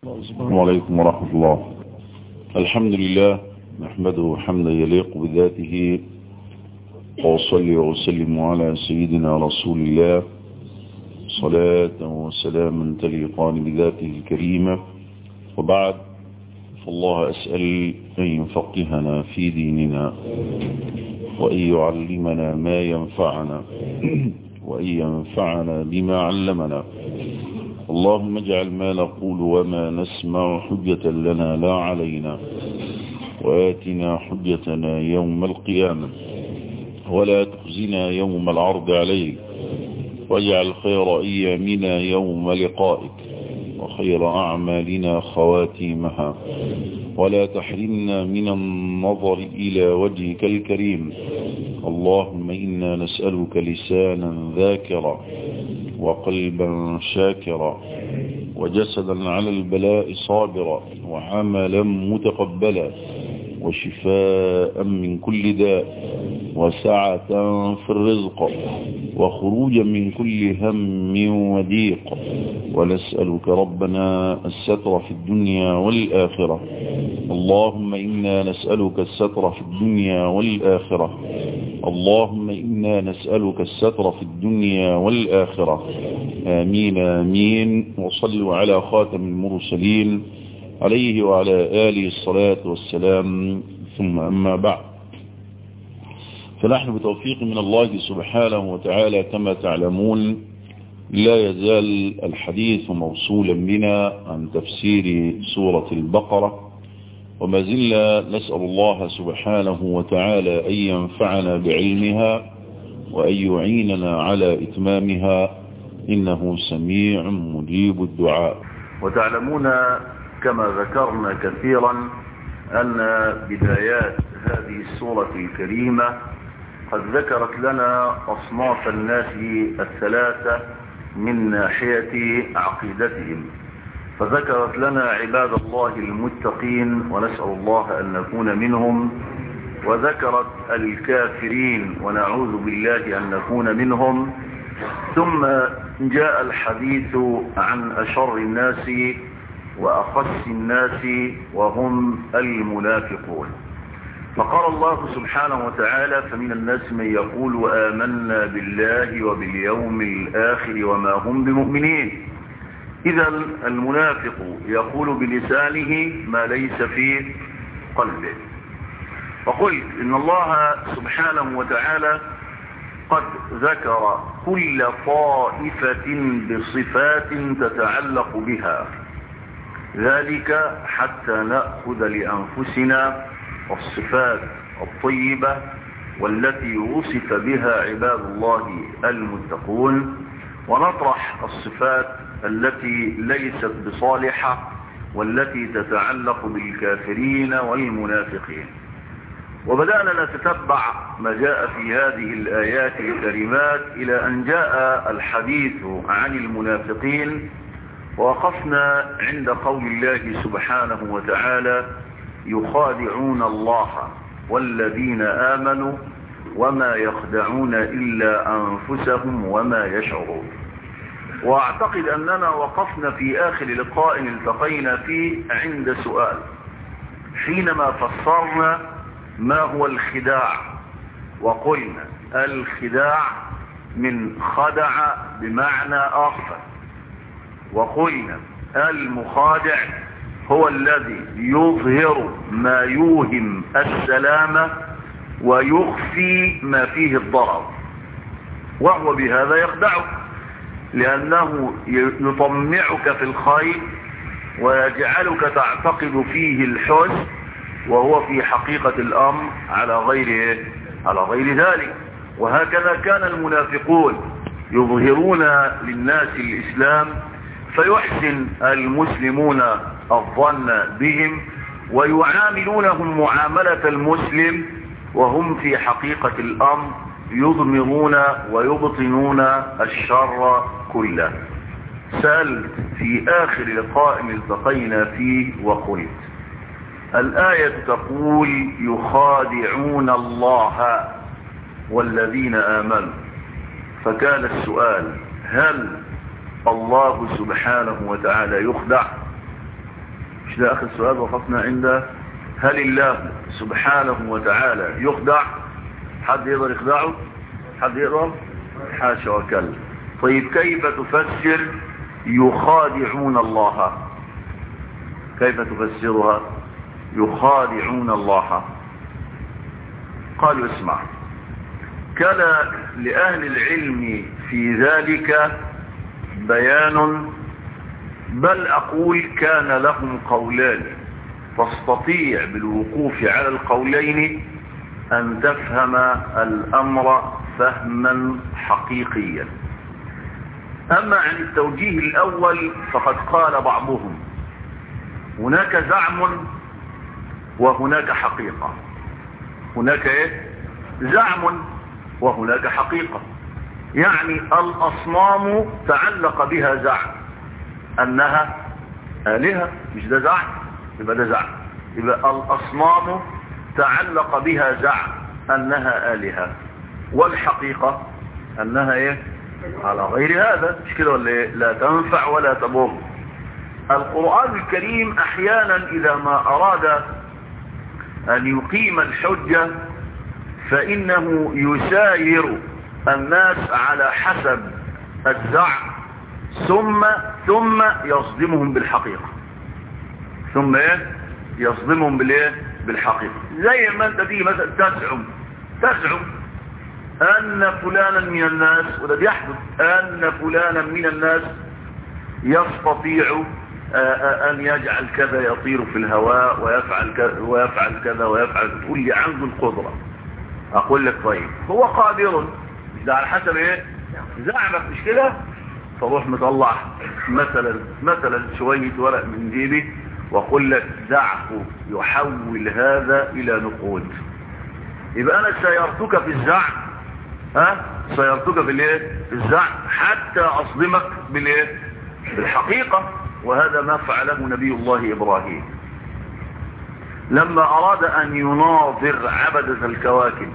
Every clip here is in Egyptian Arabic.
السلام عليكم ورحمة الله الحمد لله نحمده حمدا يليق بذاته وأصلي وأسلم على سيدنا رسول الله صلاة وسلاما تليقان بذاته الكريمة وبعد فالله أسأل أن يفقهنا في ديننا وأن يعلمنا ما ينفعنا وأن ينفعنا بما علمنا اللهم اجعل ما نقول وما نسمع حجة لنا لا علينا وآتنا حجتنا يوم القيامة ولا تخزنا يوم العرض عليك واجعل خير أيامنا يوم لقائك وخير أعمالنا خواتيمها ولا تحرمنا من النظر إلى وجهك الكريم اللهم إنا نسألك لسانا ذاكرا وقلبا شاكرا وجسدا على البلاء صابرا وعملا متقبلا وشفاء من كل داء وسعة في الرزق وخروجا من كل هم وضيق ونسألك ربنا الستر في الدنيا والآخرة اللهم إنا نسألك الستر في الدنيا والآخرة اللهم إنا نسألك الستر في الدنيا والآخرة آمين آمين وصلوا على خاتم المرسلين عليه وعلى آله الصلاة والسلام ثم أما بعد فنحن بتوفيق من الله سبحانه وتعالى كما تعلمون لا يزال الحديث موصولا بنا عن تفسير سورة البقرة وما زلنا نسأل الله سبحانه وتعالى أن ينفعنا بعلمها وأن يعيننا على إتمامها إنه سميع مجيب الدعاء وتعلمون كما ذكرنا كثيرا أن بدايات هذه السورة الكريمة قد ذكرت لنا أصناف الناس الثلاثة من ناحية عقيدتهم فذكرت لنا عباد الله المتقين ونسأل الله أن نكون منهم وذكرت الكافرين ونعوذ بالله أن نكون منهم ثم جاء الحديث عن أشر الناس وأخص الناس وهم المنافقون فقال الله سبحانه وتعالى فمن الناس من يقول وآمنا بالله وباليوم الآخر وما هم بمؤمنين إذا المنافق يقول بلسانه ما ليس في قلبه وقلت إن الله سبحانه وتعالى قد ذكر كل طائفة بصفات تتعلق بها ذلك حتى نأخذ لأنفسنا الصفات الطيبة والتي وصف بها عباد الله المتقون ونطرح الصفات التي ليست بصالحة والتي تتعلق بالكافرين والمنافقين وبدأنا نتتبع ما جاء في هذه الآيات الكريمات إلى أن جاء الحديث عن المنافقين ووقفنا عند قول الله سبحانه وتعالى يخادعون الله والذين آمنوا وما يخدعون إلا أنفسهم وما يشعرون واعتقد أننا وقفنا في آخر لقاء التقينا فيه عند سؤال حينما فسرنا ما هو الخداع وقلنا الخداع من خدع بمعنى آخر وقلنا المخادع هو الذي يظهر ما يوهم السلامة ويخفي ما فيه الضرر وهو بهذا يخدعك لأنه يطمعك في الخير ويجعلك تعتقد فيه الحسن وهو في حقيقة الأمر على غير على غير ذلك وهكذا كان المنافقون يظهرون للناس الإسلام فيحسن المسلمون الظن بهم ويعاملونهم معاملة المسلم وهم في حقيقة الأمر يضمرون ويبطنون الشر كله سألت في آخر لقاء التقينا فيه وقلت الآية تقول يخادعون الله والذين آمنوا فكان السؤال هل الله سبحانه وتعالى يخدع مش ده اخر سؤال وقفنا عنده هل الله سبحانه وتعالى يخدع حد يقدر يخدعه حد يقدر حاشا وكلا طيب كيف تفسر يخادعون الله كيف تفسرها يخادعون الله قالوا اسمع كان لأهل العلم في ذلك بيان بل أقول كان لهم قولان تستطيع بالوقوف على القولين أن تفهم الأمر فهما حقيقيا أما عن التوجيه الأول فقد قال بعضهم هناك زعم وهناك حقيقة هناك ايه زعم وهناك حقيقة يعني الأصنام تعلق بها زعم أنها آلهة مش ده زعم يبقى ده زعم يبقى الأصنام تعلق بها زعم أنها آلهة والحقيقة أنها إيه على غير هذا مش كده ولا إيه لا تنفع ولا تضر القرآن الكريم أحيانا إذا ما أراد أن يقيم الحجة فإنه يساير الناس على حسب الزعم ثم ثم يصدمهم بالحقيقة ثم ايه يصدمهم بالايه بالحقيقة زي ما انت تيجي مثلا تزعم تزعم ان فلانا من الناس وده بيحدث ان فلانا من الناس يستطيع ان يجعل كذا يطير في الهواء ويفعل كذا ويفعل كذا ويفعل تقول لي عنده القدرة اقول لك طيب هو قادر ده على حسب ايه زعمك مش كده فروح مطلع مثلا مثلا شوية ورق من جيبي واقول لك دعه يحول هذا الى نقود يبقى انا سيرتك في الزعم ها سيرتك في الايه في الزعم حتى اصدمك بالايه بالحقيقة وهذا ما فعله نبي الله ابراهيم لما اراد ان يناظر عبدة الكواكب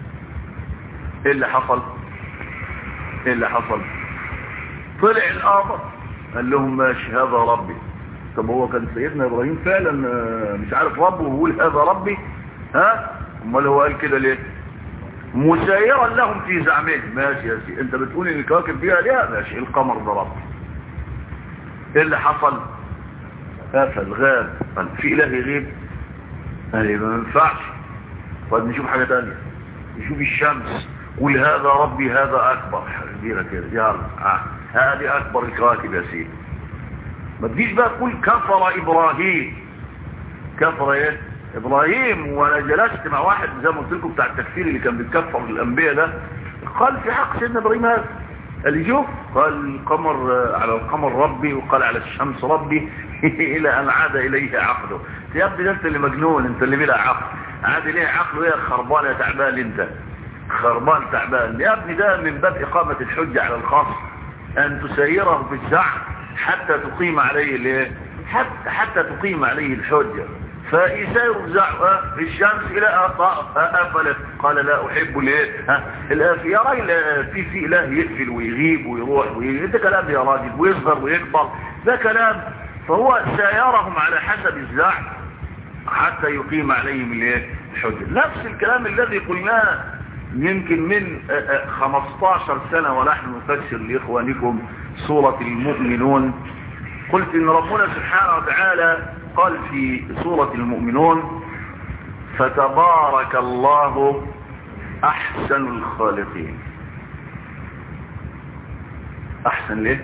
ايه اللي حصل ايه اللي حصل طلع الآخر قال لهم ماشي هذا ربي طب هو كان سيدنا إبراهيم فعلا مش عارف ربه ويقول هذا ربي ها امال هو قال كده ليه مسيرا لهم في زعمهم ماشي يا سيدي انت بتقول ان الكواكب فيها ليه ماشي القمر ده ربي ايه اللي حصل قفل غاب قال في اله غيب قال ما ينفعش طيب نشوف حاجه ثانيه نشوف الشمس قول هذا ربي هذا اكبر كبيره كده يلا آه. هذه اكبر الكواكب يا سيدي ما تجيش بقى تقول كفر ابراهيم كفر ايه ابراهيم وانا جلست مع واحد زي ما قلت لكم بتاع التكفير اللي كان بيتكفر الانبياء ده قال في حق سيدنا ابراهيم هذا قال لي شوف قال القمر على القمر ربي وقال على الشمس ربي الى ان عاد اليه عقله يا ابني ده انت اللي مجنون انت اللي بلا عقل عاد اليه عقله ايه خربان يا تعبان انت خربان تعبان يا ابني ده من باب إقامة الحجة على الخاص أن تسيره بالزعم حتى تقيم عليه الايه حتى, حتى تقيم عليه الحجة فيسير الزعم في الشمس إلى أفلت قال لا أحب الايه يا راجل في في إله يقفل ويغيب ويروح ويغيب ده كلام يا راجل ويصغر ويكبر ده كلام فهو سيرهم على حسب الزعم حتى يقيم عليهم الايه الحجة نفس الكلام الذي قلناه يمكن من 15 سنة ونحن نفسر لإخوانكم سورة المؤمنون قلت إن ربنا سبحانه وتعالى قال في سورة المؤمنون فتبارك الله أحسن الخالقين أحسن ليه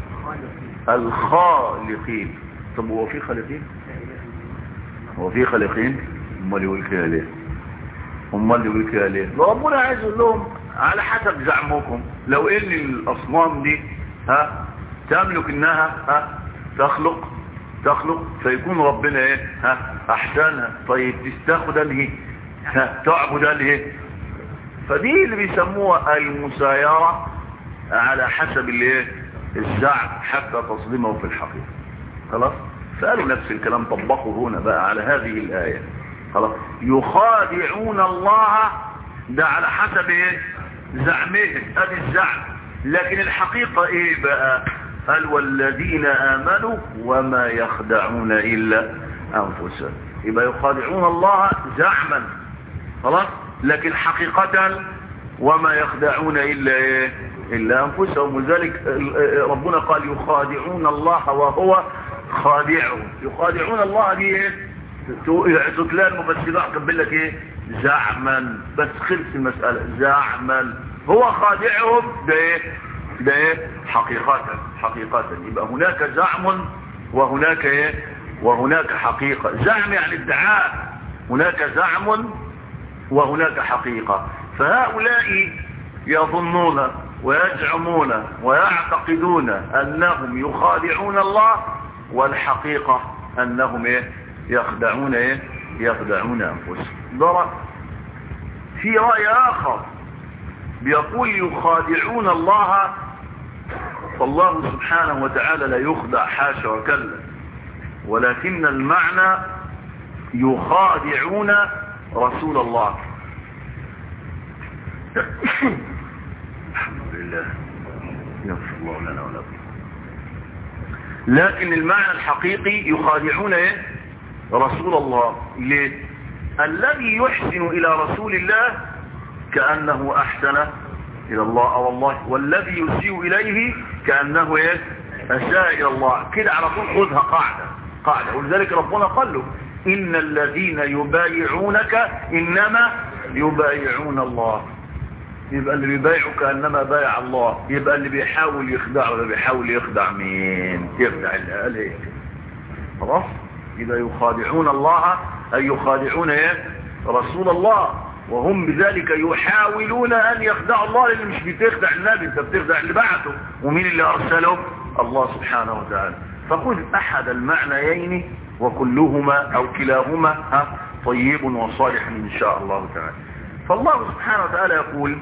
الخالقين طب هو في خالقين هو في خالقين امال يقول كده ليه امال يقول كده ليه ربنا عايز يقول لهم على حسب زعمكم لو ان الاصنام دي ها تملك انها ها تخلق تخلق فيكون ربنا ايه ها احسنها طيب تستاخد انهي ها تعبد انهي فدي اللي بيسموها المسايرة على حسب الايه الزعم حتى تصدمه في الحقيقة خلاص فقالوا نفس الكلام طبقوا هنا بقى على هذه الآية خلاص يخادعون الله ده على حسب ايه زعمهم ادي الزعم لكن الحقيقة ايه بقى قال والذين آمنوا وما يخدعون إلا أنفسهم يبقى يخادعون الله زعما خلاص لكن حقيقة وما يخدعون إلا إيه إلا أنفسهم ولذلك ربنا قال يخادعون الله وهو خادعهم يخادعون الله دي إيه تتلاقي المفسرين قبل لك إيه زعما بس خلص المسألة زعما هو خادعهم ده إيه ده إيه حقيقة حقيقة يبقى هناك زعم وهناك إيه وهناك حقيقة زعم يعني ادعاء هناك زعم وهناك حقيقة فهؤلاء يظنون ويزعمون ويعتقدون أنهم يخادعون الله والحقيقة أنهم إيه يخدعون إيه يخدعون أنفسهم ضرب في رأي آخر بيقول يخادعون الله فالله سبحانه وتعالى لا يخدع حاشا وكلا ولكن المعنى يخادعون رسول الله الحمد لله يغفر الله لنا ولكم لكن المعنى الحقيقي يخادعون ايه رسول الله ليه الذي يحسن الى رسول الله كأنه احسن الى الله او الله والذي يسيء اليه كأنه ايه اساء الى الله كده على طول خذها قاعدة قاعدة ولذلك ربنا قال له ان الذين يبايعونك انما يبايعون الله يبقى اللي بيبايعه كأنما بايع الله يبقى اللي بيحاول يخدعه ولا بيحاول يخدع مين يخدع اللي قال ايه خلاص يبقى يخادعون الله اي يخادعون ايه رسول الله وهم بذلك يحاولون ان يخدعوا الله لان مش بتخدع النبي انت بتخدع اللي بعته ومين اللي ارسله الله سبحانه وتعالى فخذ احد المعنيين وكلهما او كلاهما ها طيب وصالح ان شاء الله تعالى فالله سبحانه وتعالى يقول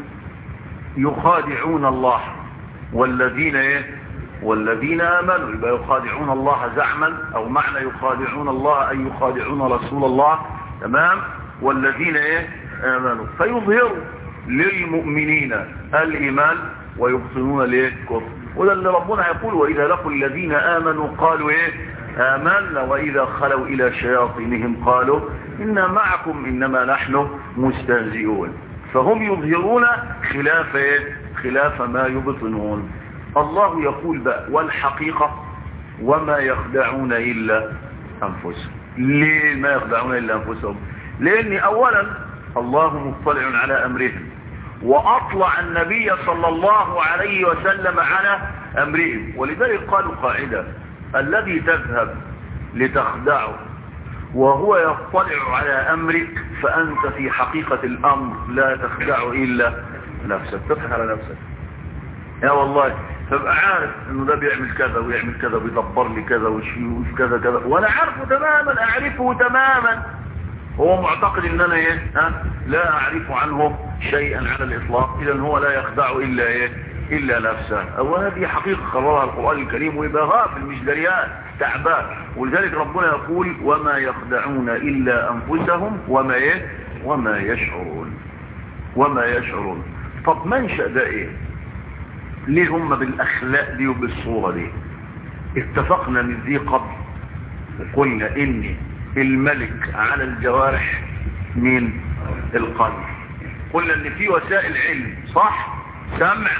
يخادعون الله والذين ايه والذين امنوا يبقى يخادعون الله زعما او معنى يخادعون الله اي يخادعون رسول الله تمام والذين ايه امنوا فيظهروا للمؤمنين الايمان ويبطنون الايه كفر وده اللي ربنا يقول واذا لقوا الذين امنوا قالوا ايه آمنا وإذا خلوا إلى شياطينهم قالوا إنا معكم إنما نحن مستهزئون فهم يظهرون خلاف إيه؟ خلاف ما يبطنون الله يقول بقى والحقيقة وما يخدعون إلا أنفسهم ليه ما يخدعون إلا أنفسهم لأن أولا الله مطلع على أمرهم وأطلع النبي صلى الله عليه وسلم على أمرهم ولذلك قالوا قاعدة الذي تذهب لتخدعه وهو يطلع على أمرك فأنت في حقيقة الأمر لا تخدع إلا نفسك تضحك على نفسك يا والله فبقى عارف انه ده بيعمل كذا ويعمل كذا ويدبر لي كذا ويشوف كذا كذا وانا عارفه تماما اعرفه تماما هو معتقد ان انا ايه ها لا اعرف عنه شيئا على الاطلاق اذا هو لا يخدع الا ايه الا نفسه وهذه حقيقة قررها القرآن الكريم ويبقى غافل مش دريان تعبان ولذلك ربنا يقول وما يخدعون الا انفسهم وما ايه وما يشعرون وما يشعرون طب منشأ ده ايه ليه هم بالاخلاق دي وبالصورة دي اتفقنا من ذي قبل وقلنا ان الملك على الجوارح من القلب قلنا ان في وسائل علم صح سمع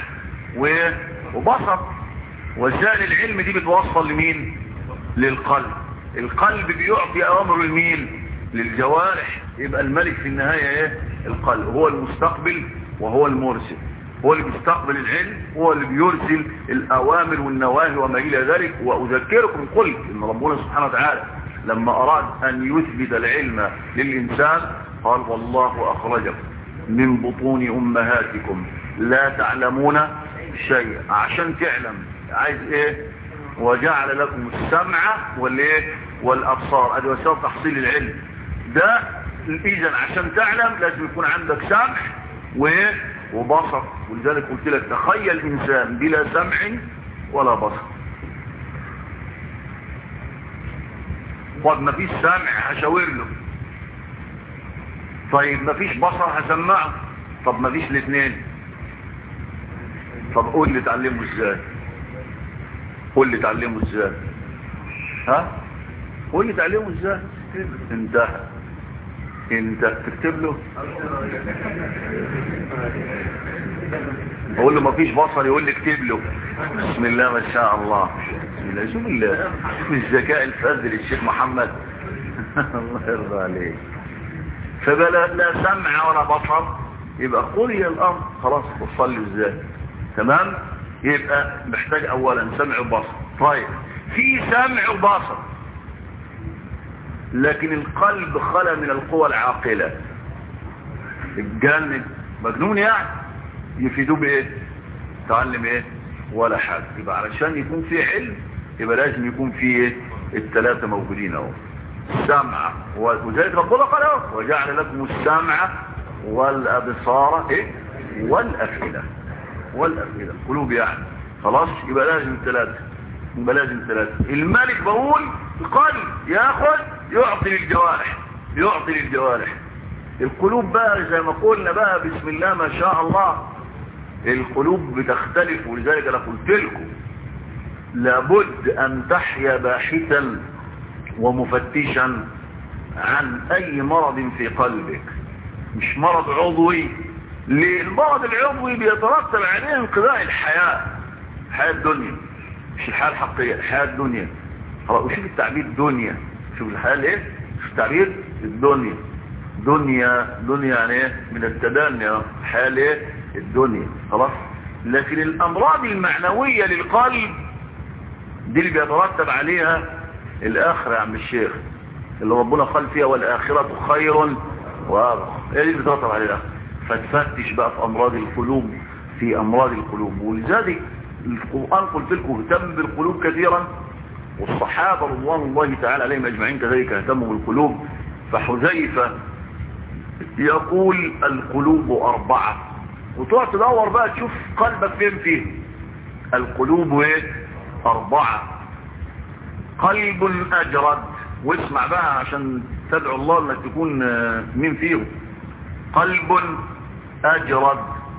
وبصر وسائل العلم دي بتوصل لمين للقلب القلب بيعطي اوامر لمين للجوارح يبقى الملك في النهاية ايه القلب هو المستقبل وهو المرسل هو اللي بيستقبل العلم هو اللي بيرسل الاوامر والنواهي وما الى ذلك واذكركم قلت ان ربنا سبحانه وتعالى لما اراد ان يثبت العلم للانسان قال والله اخرجكم من بطون امهاتكم لا تعلمون شيء عشان تعلم عايز ايه وجعل لكم السمع والايه والابصار ادي وسائل تحصيل العلم ده اذا عشان تعلم لازم يكون عندك سمع وايه وبصر ولذلك قلت لك تخيل انسان بلا سمع ولا بصر طب ما فيش سمع هشاور له طيب ما فيش بصر هسمعه طب ما فيش الاثنين طب قول لي تعلمه ازاي قول لي تعلمه ازاي ها قول لي تعلمه ازاي انتهى انت تكتب له بقول له مفيش بصر يقول لي اكتب له بسم الله ما شاء الله بسم الله شوف ال- شوف الذكاء الفذ للشيخ محمد الله يرضى عليك فبلا لا سمع ولا بصر يبقى قضي الامر خلاص وصلي ازاي تمام يبقى محتاج اولا سمع وبصر طيب في سمع وبصر لكن القلب خلى من القوى العاقلة الجنن مجنون يعني يفيدوه بايه تعلم ايه ولا حاجة يبقى علشان يكون في علم يبقى لازم يكون في ايه الثلاثة موجودين اهو السمع وذلك ربنا قال اهو وجعل لكم السمع والابصار ايه والافئدة والافئدة قلوب يعني خلاص يبقى لازم ثلاثة يبقى لازم ثلاثة الملك بقول القلب ياخذ يعطي للجوارح يعطي للجوارح القلوب بقى زي ما قلنا بقى بسم الله ما شاء الله القلوب بتختلف ولذلك انا قلت لكم لابد ان تحيا باحثا ومفتشا عن اي مرض في قلبك مش مرض عضوي ليه المرض العضوي بيترتب عليه انقضاء الحياة الحياة الدنيا مش الحياة الحقيقية الحياة الدنيا خلاص وشوف التعبير دنيا شوف الحياة ايه شوف التعبير الدنيا دنيا دنيا يعني ايه من التدني الحياة ايه الدنيا خلاص لكن الامراض المعنوية للقلب دي اللي بيترتب عليها الاخرة يا عم الشيخ اللي ربنا قال فيها والاخرة خير وابقى ايه اللي بيترتب عليها فتفتش بقى في امراض القلوب في امراض القلوب ولذلك القرآن قلت لكم اهتم بالقلوب كثيرا والصحابة رضوان الله تعالى عليهم اجمعين كذلك اهتموا بالقلوب فحذيفة يقول القلوب اربعة وتقعد تدور بقى تشوف قلبك فين فيه القلوب ايه اربعة قلب اجرد واسمع بقى عشان تدعو الله انك تكون مين فيهم قلب اجرد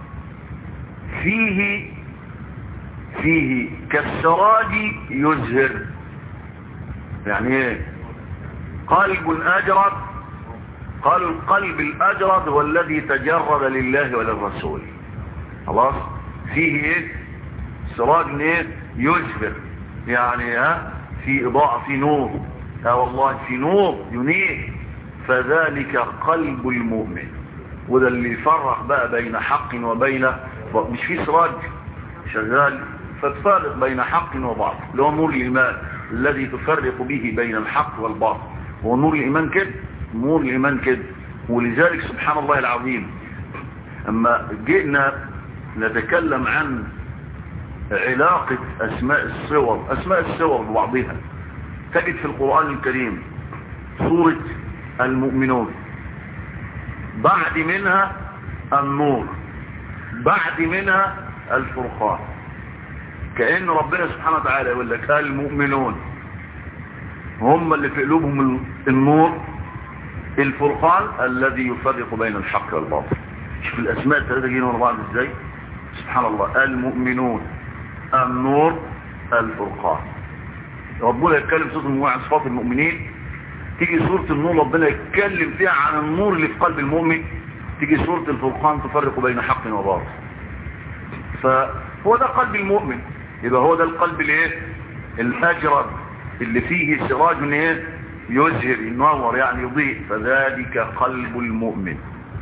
فيه فيه كالسراج يزهر يعني ايه قلب اجرد قالوا القلب الاجرد هو الذي تجرد لله وللرسول خلاص فيه ايه سراج ايه يزهر يعني ها في اضاءة في نور اه والله في نور ينير فذلك قلب المؤمن وده اللي يفرق بقى بين حق وبين مش في سراج شغال فتفرق بين حق وباطل اللي هو نور الإيمان الذي تفرق به بين الحق والباطل هو نور الإيمان كده نور الإيمان كده ولذلك سبحان الله العظيم أما جئنا نتكلم عن علاقة أسماء الصور أسماء الصور ببعضها تجد في القرآن الكريم سورة المؤمنون بعد منها النور بعد منها الفرقان كأن ربنا سبحانه وتعالى يقول لك المؤمنون هم اللي في قلوبهم النور الفرقان الذي يفرق بين الحق والباطل شوف الأسماء الثلاثة جينا ورا بعض ازاي سبحان الله المؤمنون النور الفرقان ربنا يتكلم سورة المؤمنين عن صفات المؤمنين تيجي سورة النور ربنا يتكلم فيها عن النور اللي في قلب المؤمن تيجي سورة الفرقان تفرق بين حق وباطل فهو ده قلب المؤمن يبقى هو ده القلب الايه الاجرد اللي فيه سراج ايه يزهر ينور يعني يضيء فذلك قلب المؤمن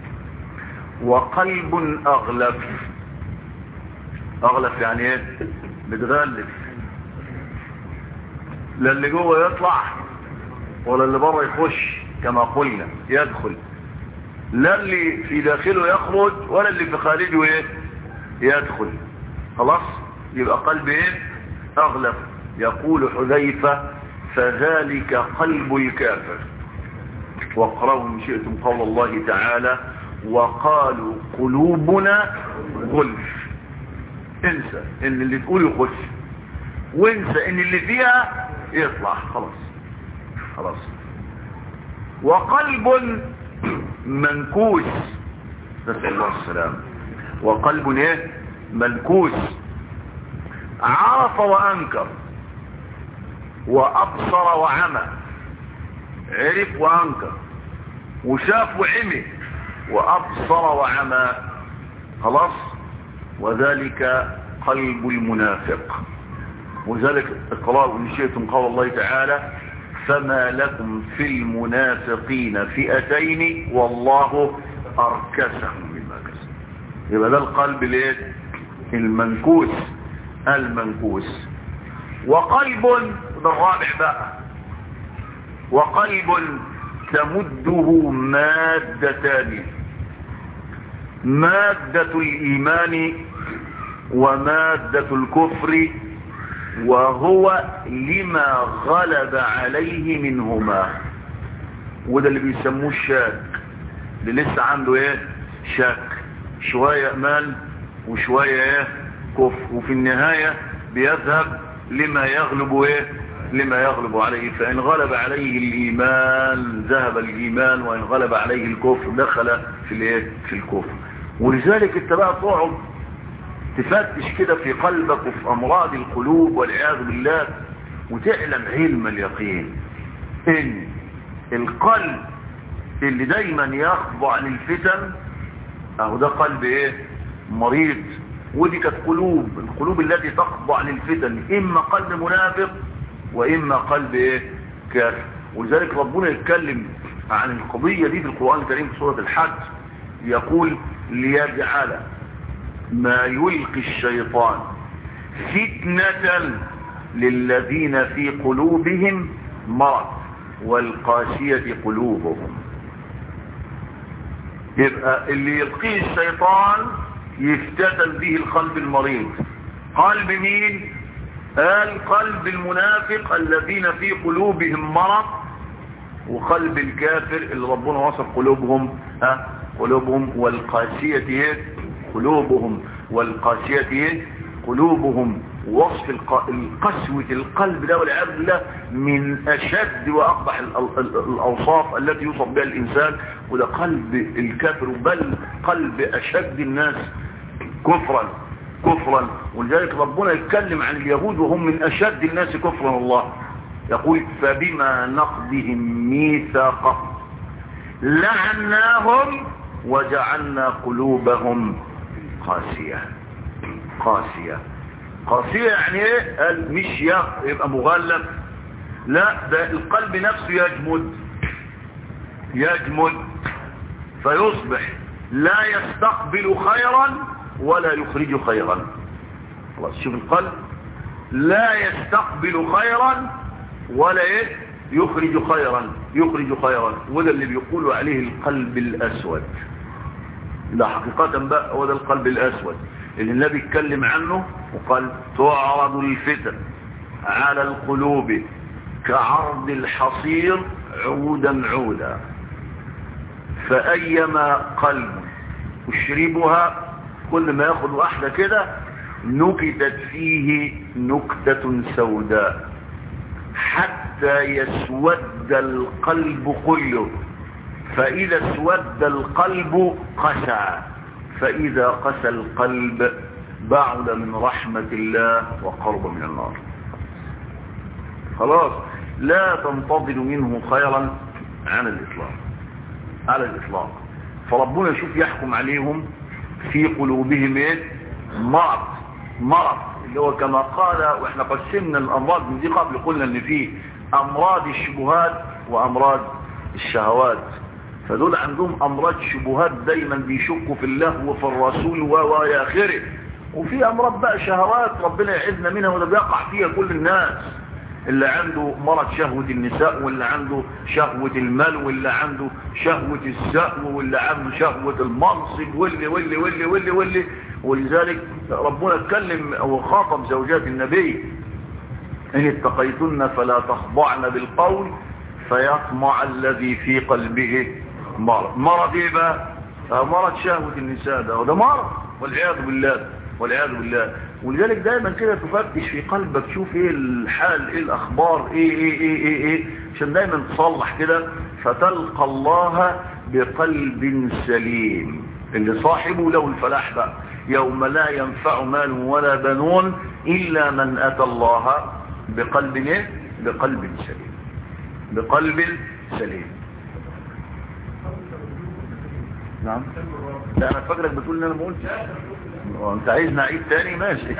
وقلب اغلف اغلف يعني ايه بتغلف لا اللي جوه يطلع ولا اللي بره يخش كما قلنا يدخل لا اللي في داخله يخرج ولا اللي في خارجه ايه يدخل خلاص يبقى قلب ايه اغلب يقول حذيفة فذلك قلب الكافر واقرأوا ان شئتم قول الله تعالى وقالوا قلوبنا غلف انسى ان اللي تقول يخش وانسى ان اللي فيها يطلع خلاص خلاص وقلب منكوس نسأل الله السلام وقلب ايه منكوس عرف وانكر وأبصر وعمى عرف وأنكر وشاف وعمي وأبصر وعمى خلاص وذلك قلب المنافق وذلك اقرأوا إن شئتم قول الله تعالى فما لكم في المنافقين فئتين والله أركسهم بما كسب يبقى ده القلب الايه المنكوس المنكوس وقلب ده الرابع بقى وقلب تمده مادتان مادة الإيمان ومادة الكفر وهو لما غلب عليه منهما وده اللي بيسموه الشاك اللي لسه عنده ايه شك شوية امان وشوية ايه كفر وفي النهاية بيذهب لما يغلب ايه لما يغلب عليه فإن غلب عليه الإيمان ذهب الإيمان وإن غلب عليه الكفر دخل في الايه في الكفر ولذلك انت بقى تقعد تفتش كده في قلبك وفي أمراض القلوب والعياذ بالله وتعلم علم اليقين ان القلب اللي دايما يخضع للفتن اهو ده قلب ايه مريض ودي كانت قلوب القلوب التي تخضع للفتن اما قلب منافق واما قلب ايه كافر ولذلك ربنا يتكلم عن القضية دي في القرآن الكريم في سورة الحج يقول ليجعل ما يلقي الشيطان فتنة للذين في قلوبهم مرض والقاسية قلوبهم يبقى اللي يلقيه الشيطان يفتتن به القلب المريض قلب مين قال قلب المنافق الذين في قلوبهم مرض وقلب الكافر اللي ربنا وصف قلوبهم ها قلوبهم والقاسية قلوبهم والقاسية قلوبهم وصف القسوة القلب ده والعياذ بالله من أشد وأقبح الأوصاف التي يوصف بها الإنسان وده قلب الكافر بل قلب أشد الناس كفرا كفرا ولذلك ربنا يتكلم عن اليهود وهم من أشد الناس كفرا الله يقول فبما نقضهم ميثاقهم لعناهم وجعلنا قلوبهم قاسية قاسية قاسية يعني ايه قال مش يبقى مغلف لا ده القلب نفسه يجمد يجمد فيصبح لا يستقبل خيرا ولا يخرج خيرا خلاص شوف القلب لا يستقبل خيرا ولا ايه يخرج خيرا يخرج خيرا وده اللي بيقولوا عليه القلب الاسود لا حقيقة بقى هو ده القلب الاسود اللي النبي اتكلم عنه وقال تعرض الفتن على القلوب كعرض الحصير عودا عودا فأيما قلب اشربها كل ما ياخد واحدة كده نكتت فيه نكتة سوداء حتى يسود القلب كله فإذا اسود القلب قسى فإذا قسى القلب بعد من رحمة الله وقرب من النار خلاص لا تنتظر منه خيرا عن الإطلاق على الإطلاق فربنا يشوف يحكم عليهم في قلوبهم ايه مرض مرض اللي هو كما قال واحنا قسمنا الامراض من دي قبل قلنا ان فيه امراض الشبهات وامراض الشهوات فدول عندهم امراض شبهات دايما بيشكوا في الله وفي الرسول والى اخره وفي امراض بقى شهوات ربنا يعزنا منها وده بيقع فيها كل الناس اللي عنده مرض شهوة النساء واللي عنده شهوة المال واللي عنده شهوة الزأو واللي عنده شهوة المنصب واللي واللي واللي واللي واللي ولذلك ربنا اتكلم وخاطب زوجات النبي إن اتقيتن فلا تخضعن بالقول فيطمع الذي في قلبه مرض مرض ايه بقى مرض شهوة النساء ده وده مرض والعياذ بالله والعياذ بالله ولذلك دايما كده تفتش في قلبك تشوف ايه الحال ايه الاخبار ايه ايه ايه ايه, إيه عشان دايما تصلح كده فتلقى الله بقلب سليم اللي صاحبه له الفلاح بقى يوم لا ينفع مال ولا بنون الا من اتى الله بقلب ايه بقلب سليم بقلب سليم نعم لا انا فاكرك بتقول ان انا ما قلتش انت عايز نعيد تاني ماشي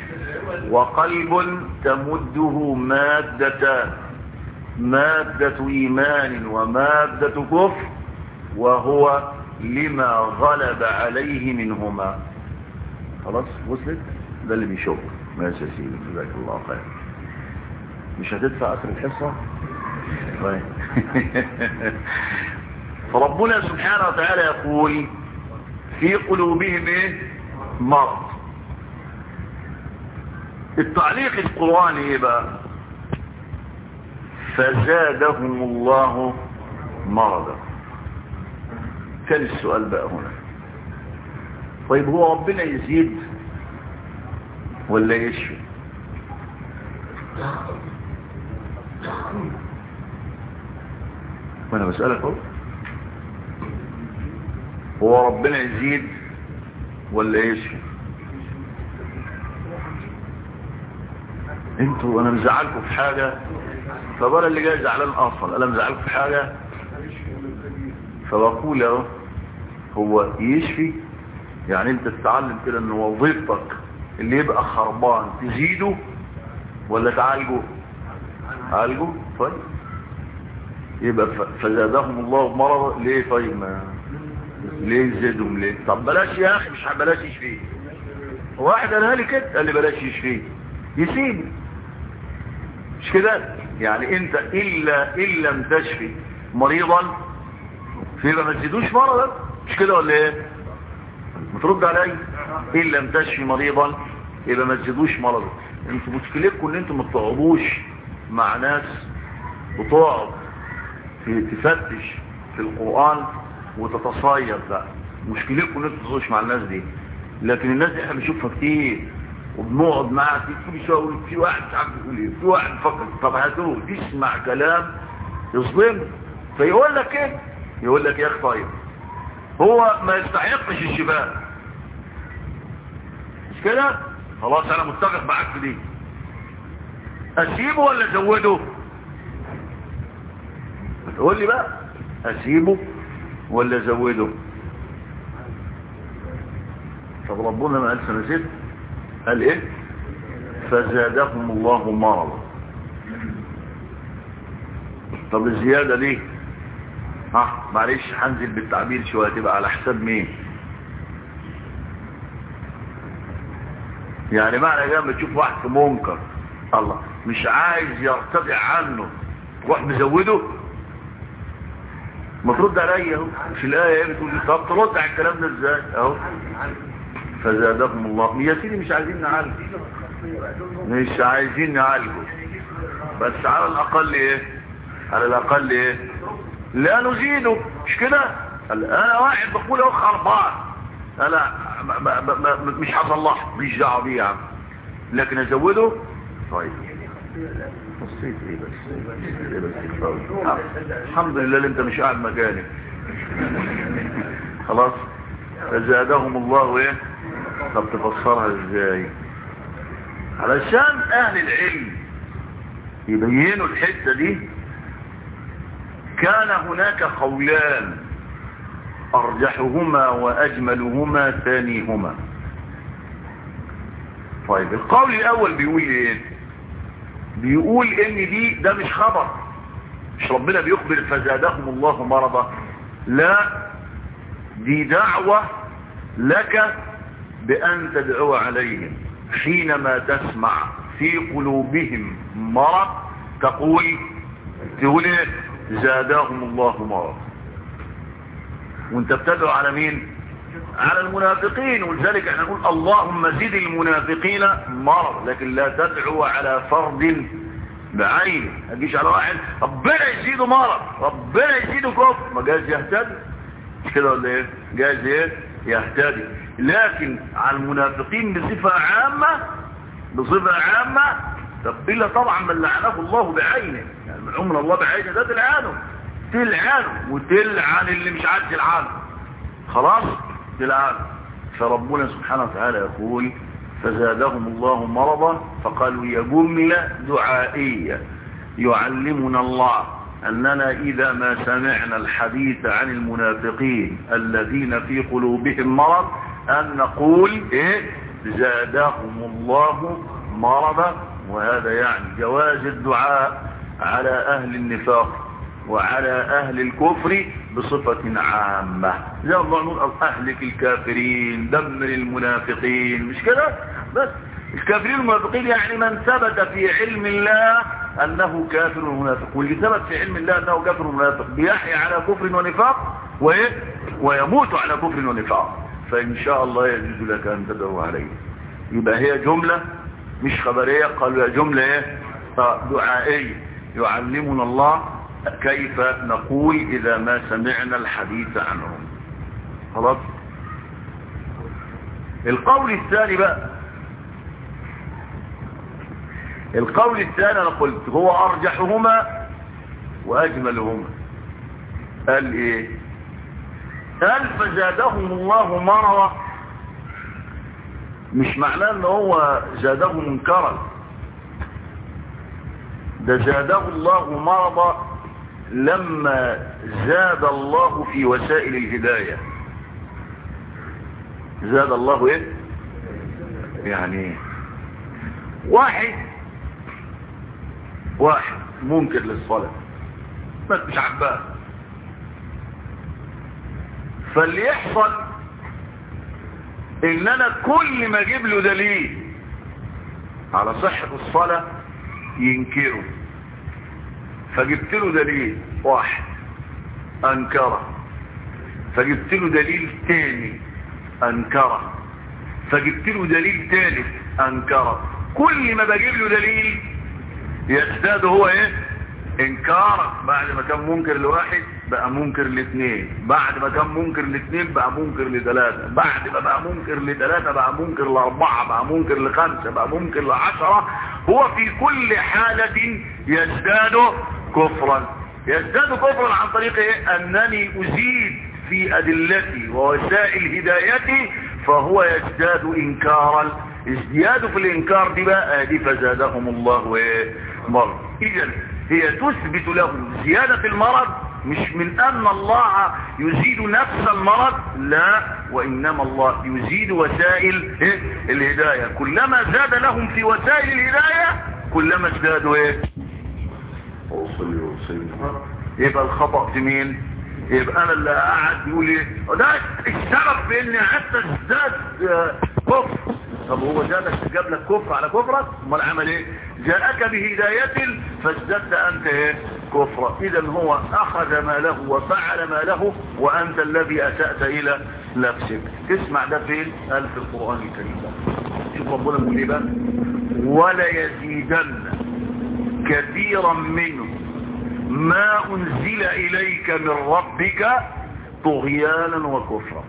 وقلب تمده مادتان مادة ايمان ومادة كفر وهو لما غلب عليه منهما خلاص وصلت ده اللي بيشوف ماشي يا سيدي جزاك الله خير مش هتدفع اخر الحصه طيب فربنا سبحانه وتعالى يقول في قلوبهم ايه مرض التعليق القرآني ايه بقى فزادهم الله مرضا كان السؤال بقى هنا طيب هو ربنا يزيد ولا يشفي وانا بسألك اهو هو ربنا يزيد ولا يشفي انتوا انا مزعلكم في حاجة طب انا اللي جاي زعلان اصلا انا مزعلكم في حاجة فبقول اهو هو يشفي يعني انت تتعلم كده ان وظيفتك اللي يبقى خربان تزيده ولا تعالجه عالجه طيب يبقى فزادهم الله مرض ليه طيب ما ليه يزيدهم ليه طب بلاش يا اخي مش بلاش يشفيه واحد قالها لي كده قال لي بلاش يشفيه يسيبه مش كده يعني انت الا ان لم تشفي مريضا فيبقى ما تزيدوش مرضا مش كده ولا ايه بترد علي ان لم تشفي مريضا يبقى ما تزيدوش مرضا انتوا مشكلتكم ان انتوا ما بتقعدوش مع ناس بتقعد تفتش في القرآن وتتصيد بقى مشكلتكم ان انتوا تقعدوش مع الناس دي لكن الناس دي احنا بنشوفها كتير وبنقعد معاها كل شويه يقول في واحد مش عارف يقول ايه في واحد فكر طب هاتوه تسمع كلام يصدم فيقول لك ايه يقول لك يا اخي طيب هو ما يستحقش الشفاء مش كده خلاص انا متفق معاك في دي اسيبه ولا ازوده تقول لي بقى اسيبه ولا ازوده طب ربنا ما قال سنزيد قال ايه فزادهم الله مرضا طب الزيادة ليه ها معلش هنزل بالتعبير شوية تبقى على حساب مين يعني معنى جاء تشوف واحد في منكر الله مش عايز يرتفع عنه تروح مزوده ما ترد عليا اهو مش الايه ايه بتقول طب ترد على الكلام ده ازاي اهو فزادهم الله يا سيدي مش عايزين نعالجه مش عايزين نعالجه بس على الاقل ايه على الاقل ايه لا نزيده مش كده انا واحد بقول اهو خربان انا ما ما ما مش هصلحه مش دعوه بيه يا عم لكن ازوده طيب بصيت ايه بس ايه بس آه. الحمد لله اللي انت مش قاعد مكاني خلاص فزادهم الله ايه طب تفسرها ازاي علشان اهل العلم يبينوا الحتة دي كان هناك قولان ارجحهما واجملهما ثانيهما طيب القول الاول بيقول ايه بيقول ان دي ده مش خبر مش ربنا بيخبر فزادهم الله مرضا لا دي دعوة لك بأن تدعو عليهم حينما تسمع في قلوبهم مرض تقول تقول ايه زادهم الله مرض وانت بتدعو على مين على المنافقين ولذلك احنا نقول اللهم زد المنافقين مرض لكن لا تدعو على فرد بعين ما تجيش على واحد ربنا يزيده مرض ربنا يزيده كفر ما جاز يهتدي مش كده ولا ايه جاز ايه يهتدي لكن على المنافقين بصفة عامة بصفة عامة طب إلا طبعا من لعنه الله بعينه يعني من عمر الله بعينه ده تلعنه تلعنه وتلعن اللي مش عايز يلعنه خلاص تلعنه فربنا سبحانه وتعالى يقول فزادهم الله مرضا فقالوا يا جملة دعائية يعلمنا الله أننا إذا ما سمعنا الحديث عن المنافقين الذين في قلوبهم مرض أن نقول إيه زادهم الله مرضا وهذا يعني جواز الدعاء على أهل النفاق وعلى أهل الكفر بصفة عامة زي الله نقول أهلك الكافرين دمر المنافقين مش كده بس الكافرين والمنافقين يعني من ثبت في علم الله أنه كافر ومنافق واللي ثبت في علم الله أنه كافر ومنافق بيحيى على كفر ونفاق وإيه؟ ويموت على كفر ونفاق فإن شاء الله يجوز لك أن تدعو عليه يبقى هي جملة مش خبرية قالوا جملة إيه؟ دعائية يعلمنا الله كيف نقول إذا ما سمعنا الحديث عنهم خلاص القول الثاني بقى القول الثاني أنا قلت هو أرجحهما وأجملهما قال إيه قال فزادهم الله مرضا مش معناه ان هو زاده منكرا ده زاده الله مرضا لما زاد الله في وسائل الهداية زاد الله ايه يعني واحد واحد منكر للصلاة بس مش عباه فاللي يحصل ان انا كل ما اجيب له دليل على صحة الصلاة ينكره فجبت له دليل واحد انكره فجبت له دليل تاني انكره فجبت له دليل ثالث انكره كل ما بجيب له دليل يزداد هو ايه انكارا بعد ما كان منكر لواحد بقى منكر لاثنين بعد ما كان منكر لاثنين بقى منكر لثلاثة بعد ما بقى منكر لثلاثة بقى منكر لاربعة بقى منكر لخمسة بقى منكر لعشرة هو في كل حالة يزداد كفرا يزداد كفرا عن طريق ايه انني ازيد في ادلتي ووسائل هدايتي فهو يزداد انكارا ازدياد في الانكار دي بقى دي فزادهم الله ايه مرض اذا هي تثبت لهم زيادة المرض مش من ان الله يزيد نفس المرض لا وانما الله يزيد وسائل إيه؟ الهداية كلما زاد لهم في وسائل الهداية كلما ازدادوا ايه وصلي وصلي يبقى الخطأ في مين يبقى انا اللي قاعد يقول ايه ده السبب في اني حتى ازداد كفر طب هو زادك جاب لك كفر على كفرك امال عمل ايه جاءك بهداية فازددت انت ايه كفرا اذا هو اخذ ما له وفعل ما له وانت الذي اسأت الى نفسك تسمع ده فين قال في القرآن الكريم شوف ربنا بيقول ايه بقى ولا يزيدن كثيرا منه ما انزل اليك من ربك طغيانا وكفرا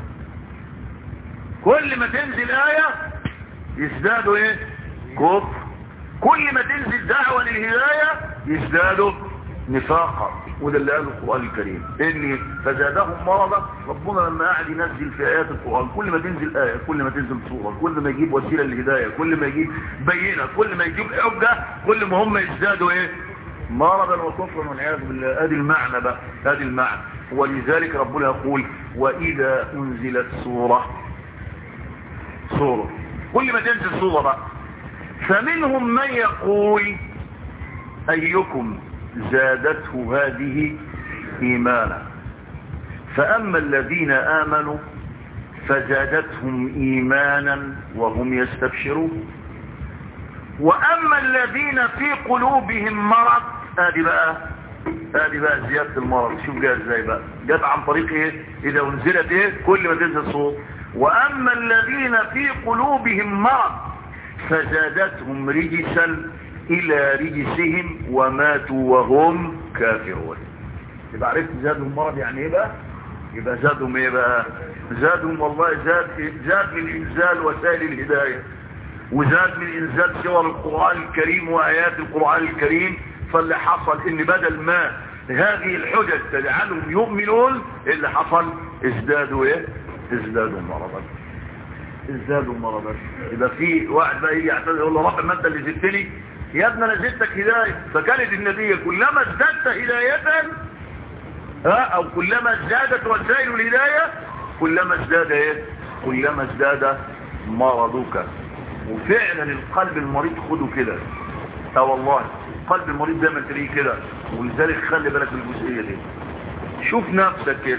كل ما تنزل آية يزدادوا ايه كفر كل ما تنزل دعوة للهداية يزدادوا نفاقا وده اللي قاله القرآن الكريم ان فزادهم مرضا ربنا لما قاعد ينزل في آيات القرآن كل ما تنزل آية كل ما تنزل صورة كل ما يجيب وسيلة للهداية كل ما يجيب بينة كل ما يجيب حجة كل ما هم يزدادوا ايه مرضا وكفرا والعياذ بالله ادي المعنى بقى ادي المعنى ولذلك ربنا يقول واذا انزلت سوره سوره كل ما تنزل سوره بقى فمنهم من يقول ايكم زادته هذه ايمانا فاما الذين امنوا فزادتهم ايمانا وهم يستبشرون واما الذين في قلوبهم مرض ادي بقى ادي بقى زيادة المرض شوف جاء ازاي بقى جاءت عن طريق ايه اذا انزلت ايه كل ما تنزل صوت واما الذين في قلوبهم مرض فزادتهم رجسا الى رجسهم وماتوا وهم كافرون يبقى عرفت زادهم مرض يعني ايه بقى يبقى زادهم ايه بقى زادهم والله زاد زاد من انزال وسائل الهدايه وزاد من انزال سور القرآن الكريم وآيات القرآن الكريم فاللي حصل ان بدل ما هذه الحجج تجعلهم يؤمنون اللي حصل ازدادوا ايه ازدادوا مرضا ازدادوا مرضا يبقى في واحد بقى يجي يعتذر يقول له رب ما انت اللي زدتني يا ابن انا زدتك هداية فكانت النتيجة كلما ازددت هداية ها او كلما ازدادت وسائل الهداية كلما ازداد ايه كلما ازداد مرضك وفعلا القلب المريض خده كده اه والله القلب المريض دايما تلاقيه كده ولذلك خلي بالك من الجزئية دي شوف نفسك كده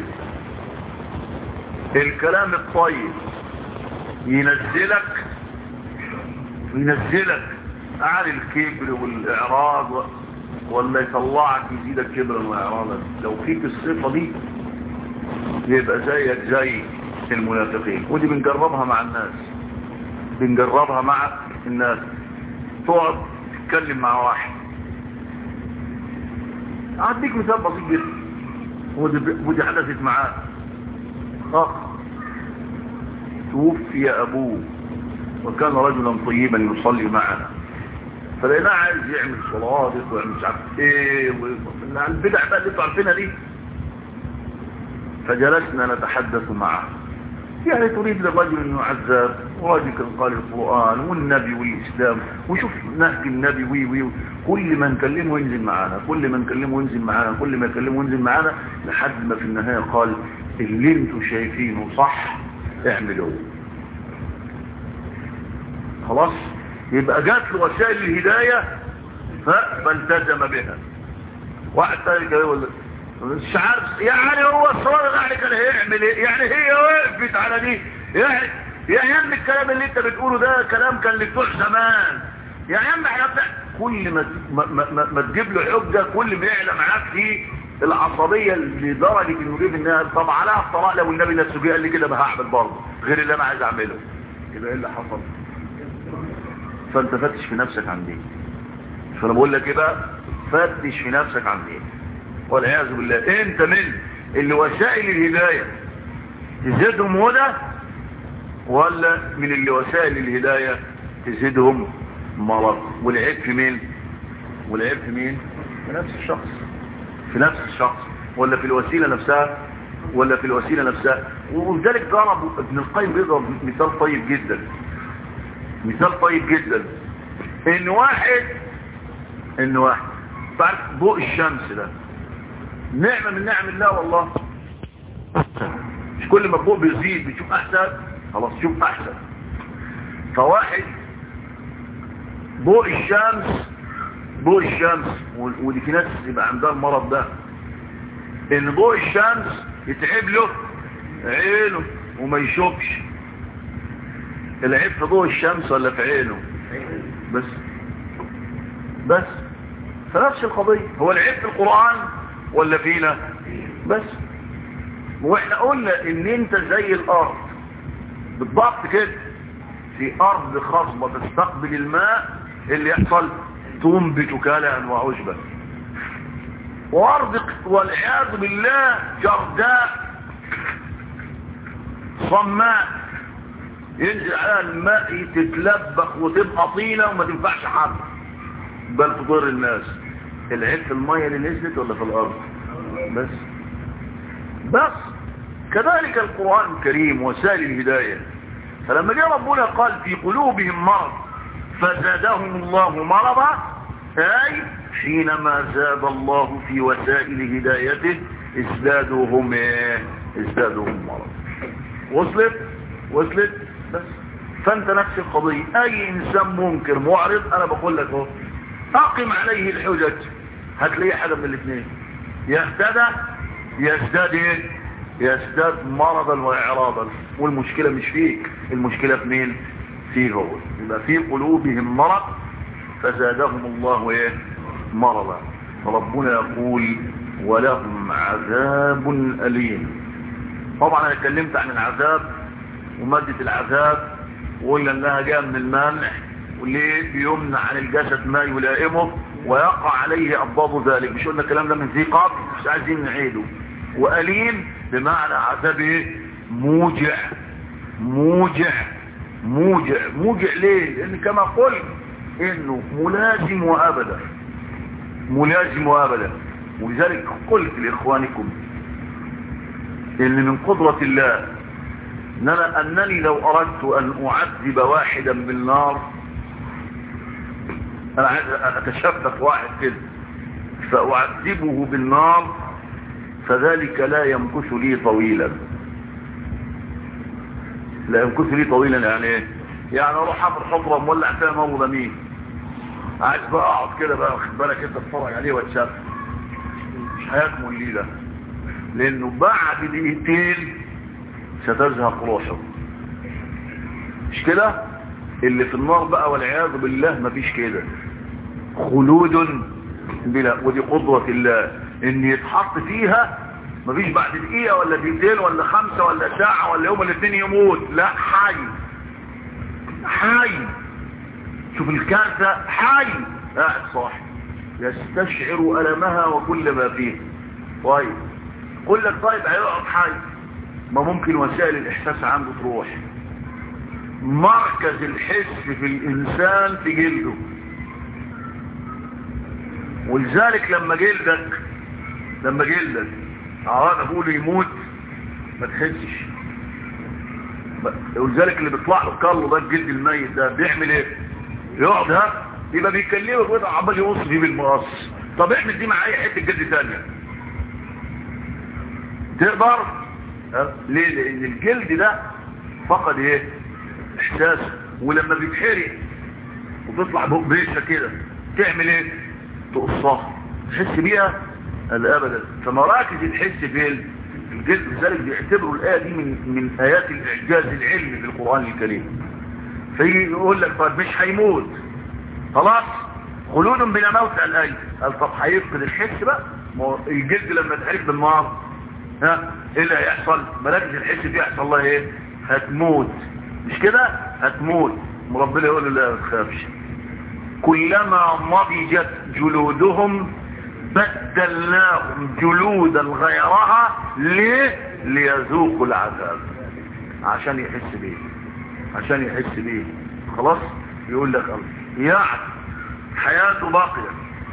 الكلام الطيب ينزلك ينزلك عن الكبر والإعراض و... ولا يطلعك يزيدك كبرا وإعراضا لو فيك الصفة دي يبقى زيك زي المنافقين ودي بنجربها مع الناس بنجربها مع الناس تقعد تتكلم مع واحد أعطيك مثال بسيط جدا ودي, ودي حدثت معاه أخ توفي أبوه وكان رجلا طيبا يصلي معنا فلقيناه عايز يعمل صلاه ويعمل مش عارف ايه البدع بقى اللي انتوا عارفينها دي فجلسنا نتحدث معه يعني تريد للرجل انه يعذب وراجل كان قال القران والنبي والاسلام وشوف نهج النبي وي وي كل ما نكلمه ينزل معانا كل ما نكلمه ينزل معانا كل ما نكلمه ينزل معانا لحد ما في النهايه قال اللي انتوا شايفينه صح اعملوه خلاص يبقى جات له وسائل الهداية فالتزم بها واحد تاني كده يقول مش عارف يعني هو الصلاة يعني كان هيعمل ايه يعني هي وقفت على دي يعني يا عم الكلام اللي انت بتقوله ده كلام كان لبتوع زمان يا عم احنا كل ما ما, ما, ما تجيب له حجه كل ما يعلى معاك في العصبيه لدرجه انه يجيب انها طب عليها الطلاق لو النبي نفسه جه قال لي كده ما هعمل برضه غير اللي انا عايز اعمله يبقى ايه اللي حصل فانت فتش في نفسك عن دين فانا بقول لك ايه بقى فتش في نفسك عن دين والعياذ بالله انت من اللي وسائل الهداية تزيدهم هدى ولا من اللي وسائل الهداية تزيدهم مرض والعيب في مين والعيب في مين في نفس الشخص في نفس الشخص ولا في الوسيلة نفسها ولا في الوسيلة نفسها ولذلك ضرب ابن القيم بيضرب مثال طيب جدا مثال طيب جدا ان واحد ان واحد تعرف ضوء الشمس ده نعمة من نعم الله والله مش كل ما الضوء بيزيد بتشوف احسن خلاص شوف احسن فواحد ضوء الشمس ضوء الشمس ودي في ناس يبقى عندها المرض ده ان ضوء الشمس يتعب له عينه وما يشوفش العيب في ضوء الشمس ولا في عينه بس بس فنفس القضية هو العيب في القرآن ولا فينا بس واحنا قلنا ان انت زي الارض بالضبط كده في ارض خصبة تستقبل الماء اللي يحصل تنبت كلعا وعشبا وارض والعياذ بالله جرداء صماء ينزل عليها الماء تتلبخ وتبقى طينة وما تنفعش حد بل تضر الناس العيب في المية اللي نزلت ولا في الارض بس بس كذلك القرآن الكريم وسائل الهداية فلما جاء ربنا قال في قلوبهم مرض فزادهم الله مرضا أي حينما زاد الله في وسائل هدايته ازدادوا هم ازدادوا هم مرض وصلت وصلت بس فانت نفس القضية اي انسان منكر معرض انا بقول لك اهو اقم عليه الحجج هتلاقيه حاجة من الاثنين يهتدى يزداد ايه يزداد مرضا واعراضا والمشكلة مش فيك المشكلة في مين فيه هو يبقى في قلوبهم مرض فزادهم الله ايه مرضا فربنا يقول ولهم عذاب أليم طبعا انا اتكلمت عن العذاب ومادة العذاب وقلنا انها جاء من المانع واللي بيمنع عن الجسد ما يلائمه ويقع عليه أضداد ذلك مش قلنا الكلام ده من ذي قبل مش عايزين نعيده وأليم بمعنى عذاب ايه موجع موجع موجع موجع ليه لان كما قلت انه ملازم وابدا ملازم وابدا ولذلك قلت لاخوانكم ان من قدرة الله إننا أنني لو أردت أن أعذب واحدا بالنار انا عايز اتشبث واحد كده فاعذبه بالنار فذلك لا يمكث لي طويلا لا يمكث لي طويلا يعني ايه يعني اروح حفر حفره مولع فيها نار مين عايز بقى اقعد كده بقى واخد بالك انت تتفرج عليه واتشاف مش هيكمل لي ده لانه بعد دقيقتين ستزهق روحه مش كده اللي في النار بقى والعياذ بالله مفيش كده خلود بلا ودي قدرة الله ان يتحط فيها مفيش بعد دقيقة ولا دقيقتين ولا خمسة ولا ساعة ولا يوم الاثنين يموت لا حي حي شوف الكارثة حي قاعد صاحي يستشعر ألمها وكل ما فيه طيب قل لك طيب هيقعد حي ما ممكن وسائل الإحساس عنده تروح مركز الحس في الإنسان في جلده ولذلك لما جلدك لما جلدك عواد أقول يموت ما تحسش ولذلك اللي بيطلع له كله ده الجلد الميت ده بيعمل ايه يقعد ها يبقى بيكلمك ويبقى عمال يوص فيه بالمقص طب اعمل دي مع اي حته جلد ثانيه تقدر ها؟ ليه لان الجلد ده فقد ايه احساسه ولما بيتحرق وتطلع بق بيشه كده تعمل ايه تقصها تحس بيها الابدا فمراكز الحس فين الجلد لذلك بيعتبروا الايه دي من من ايات الاعجاز العلمي في القران الكريم فيجي يقول لك طيب مش هيموت خلاص خلود بلا موت قال اي قال طب هيفقد الحس بقى ما هو الجلد لما يتحرق بالنار ها ايه اللي هيحصل مراكز الحس دي هيحصل لها ايه هتموت مش كده هتموت ربنا يقول له لا ما تخافش كلما نضجت جلودهم بدلناهم جلودا غيرها ليه ليذوقوا العذاب عشان يحس بيه عشان يحس بيه خلاص يقول لك يعني حياته باقية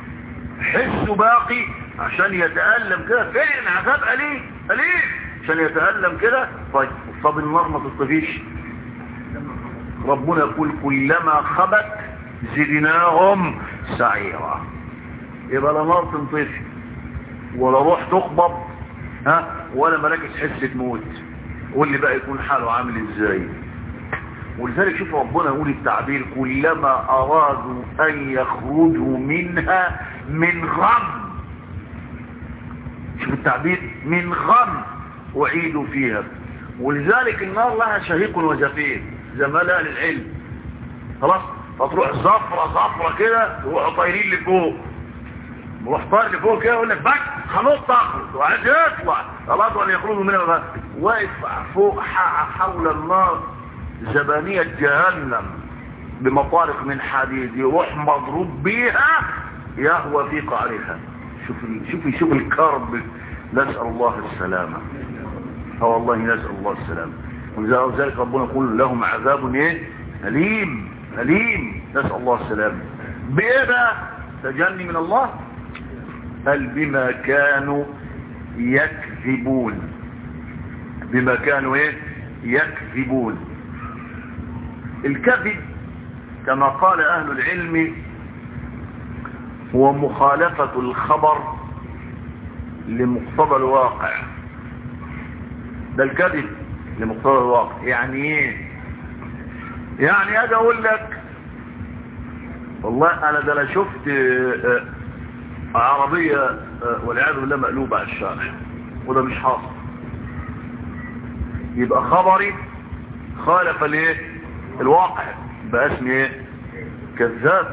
حسه باقي عشان يتألم كده فين عذاب أليم أليم عشان يتألم كده طيب طب النار ما تطفيش ربنا يقول كلما خبت زدناهم سعيرا يبقى لا نار تنطفي ولا روح تخبط ها ولا مراكز حس تموت واللي بقى يكون حاله عامل ازاي ولذلك شوف ربنا يقول التعبير كلما ارادوا ان يخرجوا منها من غم شوف التعبير من غم اعيدوا فيها ولذلك النار لها شهيق وزفير زي ما قال العلم خلاص فتروح زفرة زفرة كده تروحوا طايرين لفوق نروح طاير لفوق كده يقول لك بك هنط اخرج وعايز يطلع خلاص ولا يخرجوا منها واقف فوق حول النار زبانية جهنم بمطارق من حديد يروح مضروب بيها يهوى في قعرها شوف شوف شوف الكرب نسأل الله السلامة اه والله نسأل الله السلامة ولذلك ربنا يقول لهم عذاب ايه أليم أليم نسأل الله السلامة بإيه بقى تجني من الله قال بما كانوا يكذبون بما كانوا ايه يكذبون الكذب كما قال أهل العلم هو مخالفة الخبر لمقتضى الواقع ده الكذب لمقتضى الواقع يعني ايه يعني اجي اقول لك والله انا ده انا شفت عربية والعياذ بالله مقلوبة على الشارع وده مش حاصل يبقى خبري خالف الايه الواقع بقى اسمي ايه كذاب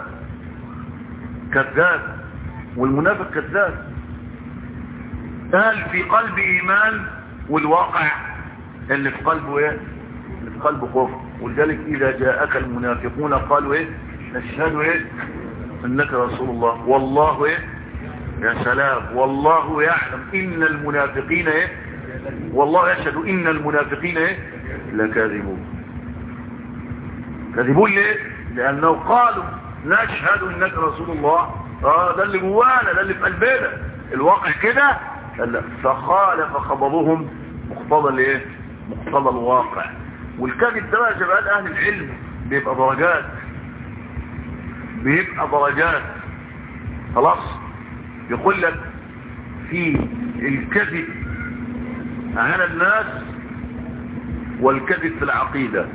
كذاب والمنافق كذاب قال في قلب ايمان والواقع اللي في قلبه ايه اللي في قلبه كفر ولذلك اذا جاءك المنافقون قالوا ايه نشهد ايه انك رسول الله والله ايه يا سلام والله يعلم ان المنافقين ايه والله يشهد ان المنافقين ايه لكاذبون كاذبون ليه لانه قالوا نشهد انك رسول الله اه ده اللي جوانا ده اللي في قلبنا الواقع كده لا فخالف خبرهم مقتضى الايه مقتضى الواقع والكذب ده بقى شباب اهل العلم بيبقى درجات بيبقى درجات خلاص يقول لك في الكذب على الناس والكذب في العقيدة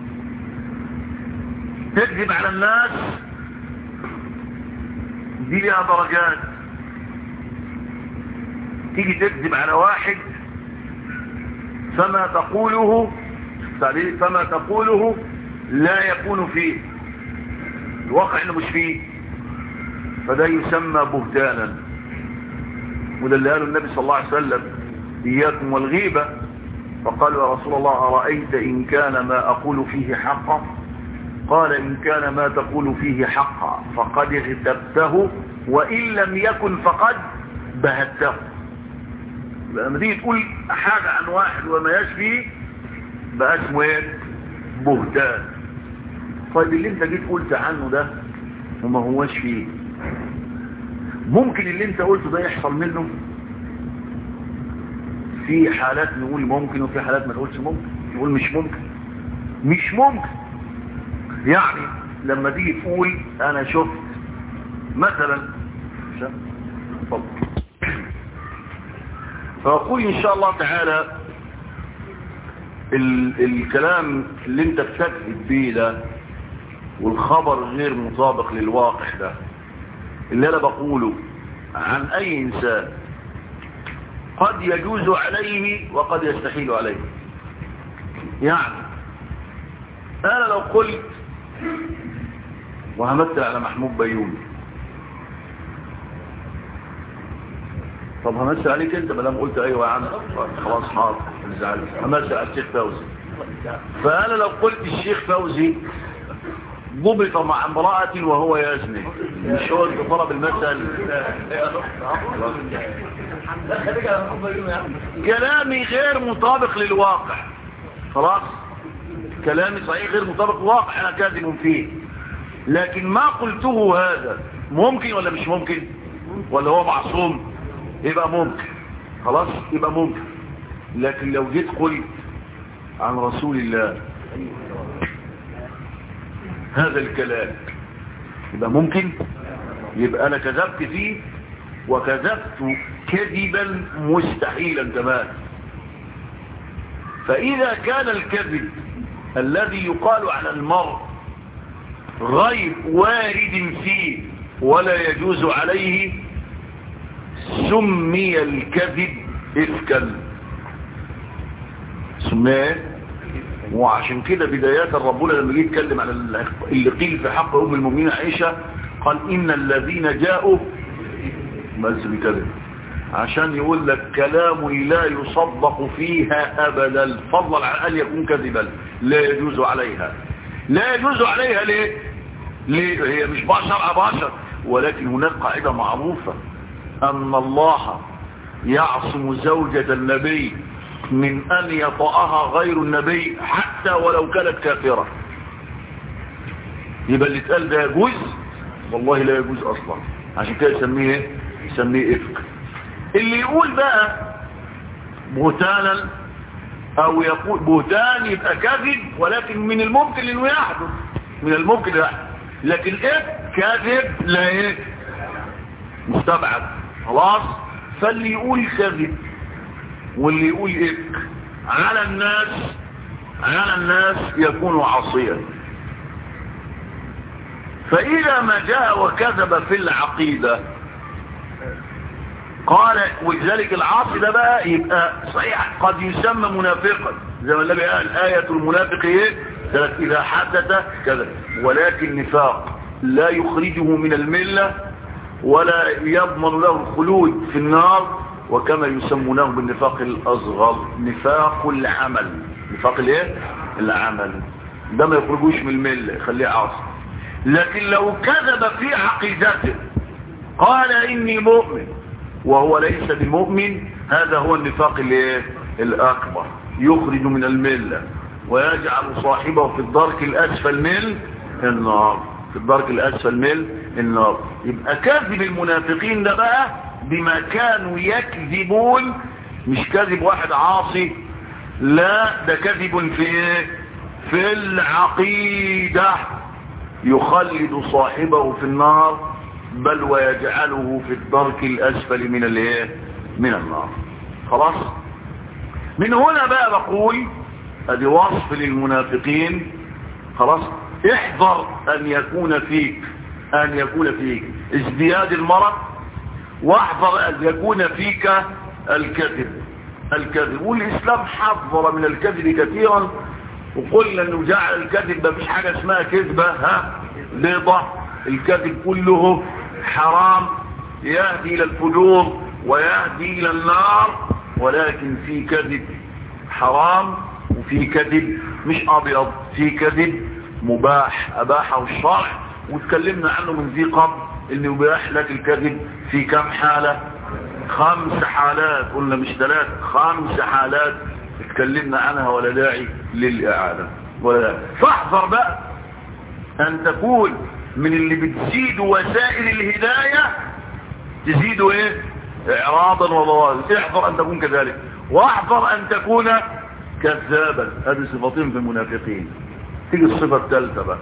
تكذب على الناس دي لها درجات تيجي تكذب على واحد فما تقوله فما تقوله لا يكون فيه الواقع انه مش فيه فده يسمى بهتانا وده اللي قاله النبي صلى الله عليه وسلم إياكم والغيبة فقال يا رسول الله أرأيت إن كان ما أقول فيه حقا قال إن كان ما تقول فيه حقا فقد اغتبته وإن لم يكن فقد بهته لما تيجي تقول حاجة عن واحد وما يشفي بقى اسمه ايه بهتان طيب اللي انت جيت قلت عنه ده وما هوش فيه ممكن اللي انت قلته ده يحصل منه في حالات نقول ممكن وفي حالات ما نقولش ممكن نقول مش ممكن مش ممكن يعني لما تيجي تقول انا شفت مثلا فاقول ان شاء الله تعالى ال الكلام اللي انت بتكذب بيه ده والخبر غير مطابق للواقع ده اللي انا بقوله عن اي انسان قد يجوز عليه وقد يستحيل عليه يعني انا لو قلت وهمثل على محمود بيومي طب همثل عليك انت ما دام قلت ايوه يا عم خلاص حاضر الزعل همثل على الشيخ فوزي فانا لو قلت الشيخ فوزي ضبط مع امرأة وهو يزني مش هو اللي طلب المثل كلامي غير مطابق للواقع خلاص كلامي صحيح غير مطابق للواقع انا كاذب فيه لكن ما قلته هذا ممكن ولا مش ممكن ولا هو معصوم يبقى ممكن خلاص يبقى ممكن لكن لو جيت قلت عن رسول الله هذا الكلام يبقى ممكن يبقى انا كذبت فيه وكذبت كذبا مستحيلا كمان فاذا كان الكذب الذي يقال على المرء غير وارد فيه ولا يجوز عليه سمي الكذب إفكا سماه وعشان كده بدايات ربنا لما جه يتكلم على اللي قيل في حق ام المؤمنين عائشه قال ان الذين جاءوا بس بكذب عشان يقول لك كلام لا يصدق فيها ابدا فضلا عن ان يكون كذبا لا يجوز عليها لا يجوز عليها ليه ليه هي مش بشر بشر ولكن هناك قاعده معروفه ان الله يعصم زوجة النبي من ان يطأها غير النبي حتى ولو كانت كافرة يبقى اللي اتقال ده يجوز والله لا يجوز اصلا عشان كده يسميه ايه يسميه افك اللي يقول بقى بهتانا او يقول بهتان يبقى كذب ولكن من الممكن انه يحدث من الممكن يحدث لكن ايه كاذب لا ايه مستبعد خلاص فاللي يقول كذب واللي يقول افك على الناس على الناس يكون عصيا فإذا ما جاء وكذب في العقيدة قال ولذلك العاصي ده بقى يبقى صحيح قد يسمى منافقا زي ما النبي قال آية المنافق ايه إذا حدث كذا ولكن نفاق لا يخرجه من الملة ولا يضمن له الخلود في النار وكما يسمونه بالنفاق الأصغر نفاق العمل نفاق الايه العمل ده ما يخرجوش من الملة يخليه عاصي لكن لو كذب في عقيدته قال إني مؤمن وهو ليس بمؤمن هذا هو النفاق الايه الأكبر يخرج من الملة ويجعل صاحبه في الدرك الأسفل من النار في الدرك الأسفل من النار يبقى كذب المنافقين ده بقى بما كانوا يكذبون مش كذب واحد عاصي لا ده كذب في في العقيدة يخلد صاحبه في النار بل ويجعله في الدرك الأسفل من الايه من النار خلاص من هنا بقى بقول ادي وصف للمنافقين خلاص احذر ان يكون فيك ان يكون فيك ازدياد المرض واحذر ان يكون فيك الكذب الكذب والاسلام حذر من الكذب كثيرا وقلنا انه جعل الكذب ما فيش حاجه اسمها كذبه ها بيضه الكذب كله حرام يهدي الى الفجور ويهدي الى النار ولكن في كذب حرام وفي كذب مش ابيض في كذب مباح اباحه الشرع واتكلمنا عنه من ذي قبل انه يباح لك الكذب في كم حالة خمس حالات قلنا مش ثلاث خمس حالات اتكلمنا عنها ولا داعي للإعادة ولا داعي فاحذر بقى ان تكون من اللي بتزيد وسائل الهداية تزيد ايه اعراضا وضوابط احذر ان تكون كذلك واحذر ان تكون كذابا هذه صفتين في المنافقين تيجي الصفة الثالثة بقى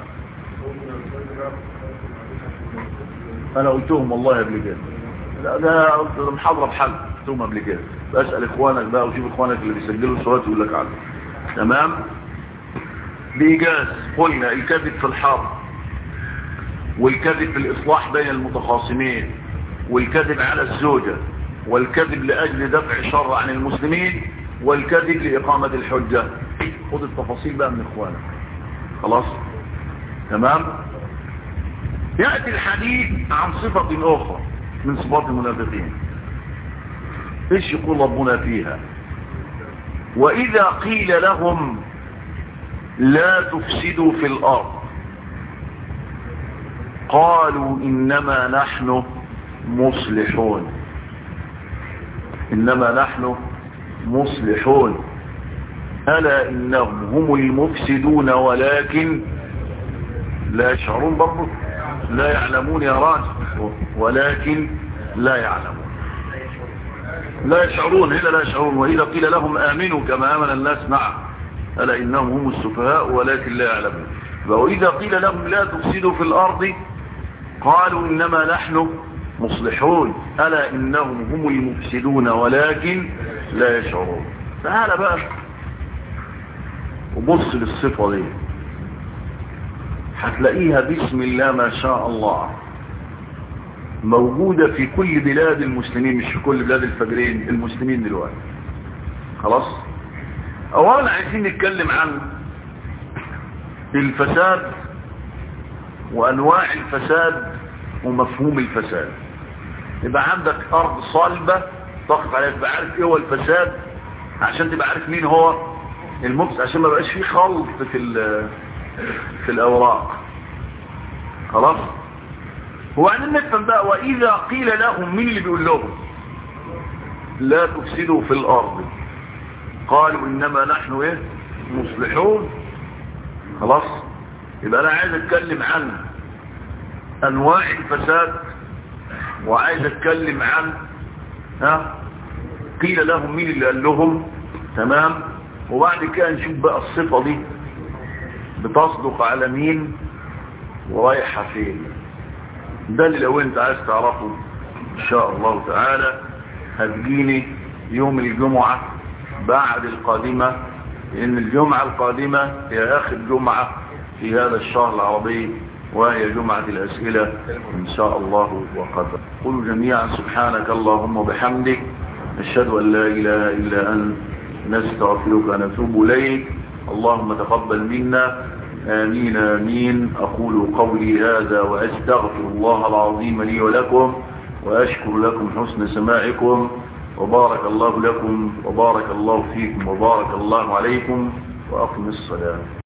انا قلتهم والله قبل كده لا ده محاضرة بحل قلتهم قبل كده بسأل اخوانك بقى وشوف اخوانك اللي بيسجلوا الصلاة يقول لك عنه تمام بإيجاز قلنا الكذب في الحرب والكذب في الإصلاح بين المتخاصمين والكذب على الزوجة والكذب لأجل دفع شر عن المسلمين والكذب لإقامة الحجة خذ التفاصيل بقى من إخوانك خلاص تمام يأتي الحديث عن صفة أخرى من صفات المنافقين إيش يقول ربنا فيها وإذا قيل لهم لا تفسدوا في الأرض قالوا إنما نحن مصلحون إنما نحن مصلحون ألا إنهم هم المفسدون ولكن لا يشعرون برضه لا يعلمون يا راجل ولكن لا يعلمون لا يشعرون هنا لا يشعرون وإذا قيل لهم آمنوا كما آمن الناس نعم ألا إنهم هم السفهاء ولكن لا يعلمون وإذا قيل لهم لا تفسدوا في الأرض قالوا إنما نحن مصلحون ألا إنهم هم المفسدون ولكن لا يشعرون تعال بقى وبص للصفة دي هتلاقيها بسم الله ما شاء الله موجودة في كل بلاد المسلمين مش في كل بلاد الفجرين المسلمين دلوقتي خلاص اولا عايزين نتكلم عن الفساد وانواع الفساد ومفهوم الفساد يبقى عندك ارض صلبة تقف عليها تبقى عارف ايه هو الفساد عشان تبقى عارف مين هو المفسد عشان ما بقاش فيه خلط في في الاوراق خلاص وبعدين نفهم بقى واذا قيل لهم مين اللي بيقول لهم لا تفسدوا في الارض قالوا انما نحن ايه مصلحون خلاص يبقى انا عايز اتكلم عن انواع الفساد وعايز اتكلم عن ها قيل لهم مين اللي قال لهم تمام وبعد كده نشوف بقى الصفة دي بتصدق على مين ورايحة فين ده اللي لو انت عايز تعرفه ان شاء الله تعالى هتجيني يوم الجمعة بعد القادمة لان الجمعة القادمة هي اخر جمعة في هذا الشهر العربي وهي جمعة الاسئلة ان شاء الله وقدر قلوا جميعا سبحانك اللهم وبحمدك نشهد ان لا اله الا انت نستغفرك ونتوب اليك اللهم تقبل منا آمين آمين أقول قولي هذا وأستغفر الله العظيم لي ولكم وأشكر لكم حسن سماعكم وبارك الله لكم وبارك الله فيكم وبارك الله عليكم وأقم الصلاة